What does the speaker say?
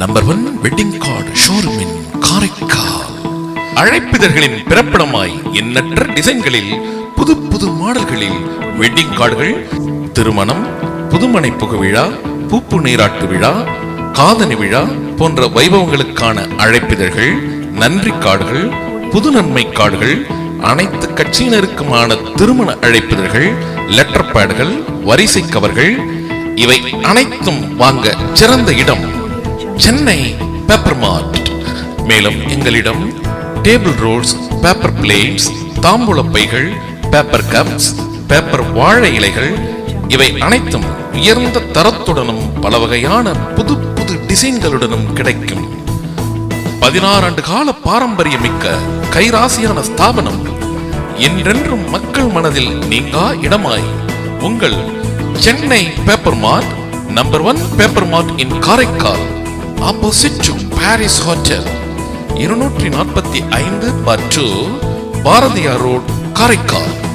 number one wedding card ஷோரூமின் காரைக்கால் அழைப்பிதழ்களின் பிறப்பிடமாய் எண்ணற்ற டிசைன்களில் புது புது மாடல்களில் வெட்டிங் கார்டுகள் திருமணம் புதுமனை புகு விழா பூப்பு நீராட்டு விழா காதணி விழா போன்ற வைபவங்களுக்கான அழைப்பிதழ்கள் நன்றி கார்டுகள் புது நன்மை கார்டுகள் அனைத்து கட்சியினருக்குமான திருமண அழைப்பிதழ்கள் லெட்டர் பேடுகள் வரிசை கவர்கள் இவை அனைத்தும் வாங்க சிறந்த இடம் சென்னை பேப்பர் மார்ட் மேலும் எங்களிடம் டேபிள் ரோல்ஸ் பேப்பர் பிளேட்ஸ் தாம்பூல பைகள் பேப்பர் கப்ஸ் பேப்பர் வாழை இலைகள் இவை அனைத்தும் உயர்ந்த தரத்துடனும் பல வகையான புது புது டிசைன்களுடனும் கிடைக்கும் பதினாறு ஆண்டு கால பாரம்பரியமிக்க கைராசியான ஸ்தாபனம் என்றென்றும் மக்கள் மனதில் நீங்கா இடமாய் உங்கள் Chennai paper mart number one paper mart in Karaikal opposite to Paris hotel இருநூற்றி நாற்பத்தி ஐந்து per two Bharathiyar road Karaikal